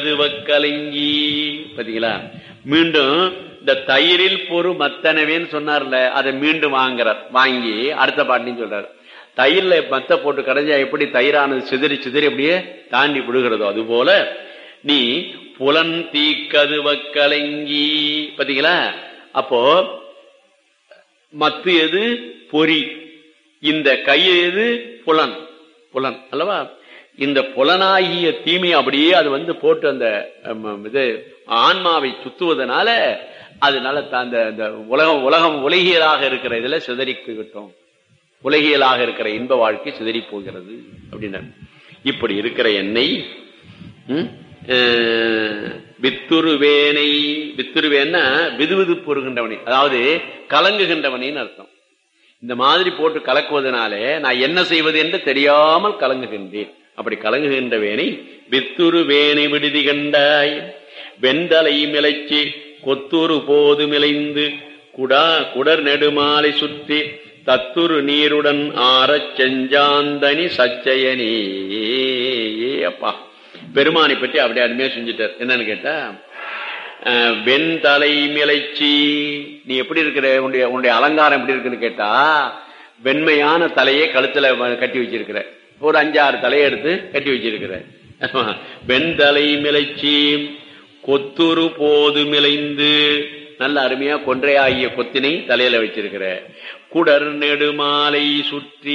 கலங்கி பாத்தீங்களா மீண்டும் இந்த தயிரில் பொறு மத்தனவேன்னு சொன்னார்ல அதை மீண்டும் வாங்குறார் வாங்கி அடுத்த பாட்டின்னு சொல்றாரு தயிர்ல மத்த போட்டு கடைஞ்சா எப்படி தயிரானது சிதறி சிதறி அப்படியே தாண்டி விடுகிறதோ அது போல நீ புலன் தீக்கதுவ கலங்கி பாத்தீங்களா அப்போ மத்து எது பொறி இந்த கை எது புலன் புலன் அல்லவா இந்த புலனாகிய தீமை அப்படியே அது வந்து போட்டு அந்த அம், இது ஆன்மாவை சுத்துவதனால அதனால த- அந்த அந்த உலகம் உலகம் உலகியலாக இருக்கிற இதுல சிதறி போய்விட்டோம் உலகியலாக இருக்கிற இன்ப வாழ்க்கை சிதறி போகிறது அப்படின்னா இப்படி இருக்கிற எண்ணெய் ம், அஹ், வித்துருவேனை வித்துருவேன்னா விதுவிது பொறுகின்றவனை அதாவது கலங்குகின்றவனின்னு அர்த்தம் இந்த மாதிரி போட்டு கலக்குவதனாலே நான் என்ன செய்வது என்று தெரியாமல் கலங்குகின்றேன் அப்படி கலங்குகின்ற வேனை வித்துரு வேனை விடுதி கண்டாய் வெந்தலை மிளைச்சி கொத்துரு போது மிளைந்து குடா குடர் நெடுமாலை சுற்றி தத்துரு நீருடன் ஆறச் செஞ்சாந்தனி சச்சயனே ஏ அப்பா பெருமானை பற்றி அப்படியே அருமையா செஞ்சுட்டார் என்னன்னு கேட்டா அஹ், வெண்தலை மிளைச்சி நீ எப்படி இருக்கிற உன்னுடைய உன்னுடைய அலங்காரம் எப்படி இருக்குன்னு கேட்டா வெண்மையான தலையை கழுத்துல வ- கட்டி வச்சிருக்கிற ஒரு அஞ்சாறு தலையை எடுத்து கட்டி வச்சிருக்கிற ஆமா. வெண்தலை மிளைச்சி கொத்துரு போது மிளைந்து நல்ல அருமையா கொன்றையாகிய கொத்தினை தலையில வச்சிருக்கிற குடர் நெடுமாலை சுற்றி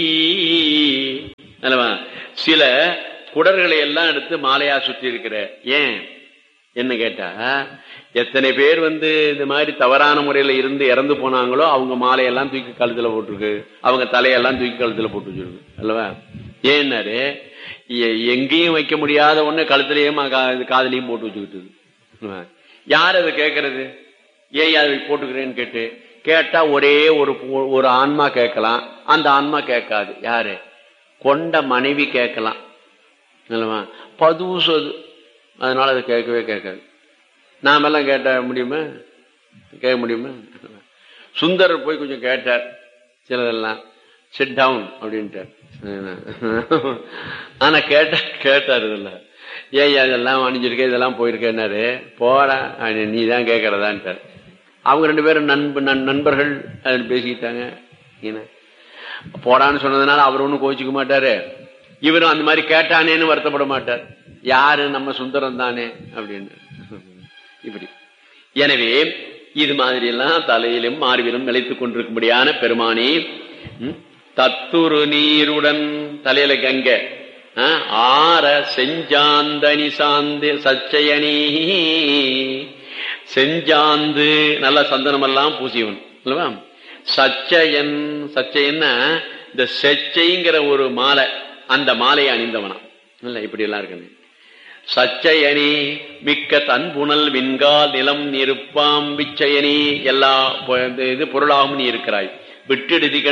அல்லவா சில குடர்களை எல்லாம் எடுத்து மாலையா சுற்றி இருக்கிற ஏன் என்ன கேட்டா எத்தனை பேர் வந்து இந்த மாதிரி தவறான முறையில இருந்து இறந்து போனாங்களோ அவங்க மாலையெல்லாம் தூக்கி கழுத்துல போட்டிருக்கு அவங்க தலையெல்லாம் தூக்கி கழுத்துல போட்டு வச்சிருக்கு அல்லவா ஏன்னாரு எ- எங்கேயும் வைக்க முடியாத ஒண்ணு கழுத்துலயும் கா- காதுலயும் போட்டு வச்சுக்கிட்டு யார் அதை கேட்கறது ஏன் அதை போட்டுக்கிறேன்னு கேட்டு கேட்டா ஒரே ஒரு பு- ஒரு ஆன்மா கேட்கலாம் அந்த ஆன்மா கேட்காது யாரு கொண்ட மனைவி கேட்கலாம் இல்லவா பதுசு அது அதனால அது கேட்கவே கேட்காது நாமெல்லாம் கேட்ட முடியுமா கேட்க முடியுமா சுந்தரர் போய் கொஞ்சம் கேட்டார் சிலதெல்லாம் சிட் டவுன் அப்படின்ட்டார் ஆனா கேட்ட கேட்டார் இதுல ஏன் இதெல்லாம் அணிஞ்சிருக்க இதெல்லாம் போயிருக்கேன்னாரு போடா நீ தான் கேட்கறதான்ட்டார் அவங்க ரெண்டு பேரும் நண்ப நண்- நண்பர்கள் அதில் பேசிக்கிட்டாங்க என்ன போடான்னு சொன்னதுனால அவர் ஒண்ணும் கோச்சிக்க மாட்டாரு இவரும் அந்த மாதிரி கேட்டானேன்னு வருத்தப்பட மாட்டார் யாரு நம்ம சுந்தரம் தானே அப்படின்னு இப்படி எனவே இது மாதிரி எல்லாம் தலையிலும் மார்பிலும் நிலைத்துக் கொண்டிருக்கும்படியான பெருமானே ம், தத்துரு நீருடன் தலையில கங்க ஆ, ஆர செஞ்சாந்தனி சாந்து சச்சயனி செஞ்சாந்து நல்ல சந்தனம் எல்லாம் பூசியவன் அல்லவா சச்சயன் சச்சயன்னா இந்த செச்சைங்கிற ஒரு மாலை அந்த மாலையை அணிந்தவனா இல்ல இப்படி எல்லாம் இருக்கு சச்சயனி மிக்க தன்புணல் விண்கால் நிலம் நிருப்பாம் விச்சயனி எல்லா பொ- இது பொருளாகவும் நீ இருக்கிறாய் விட்டெடுதி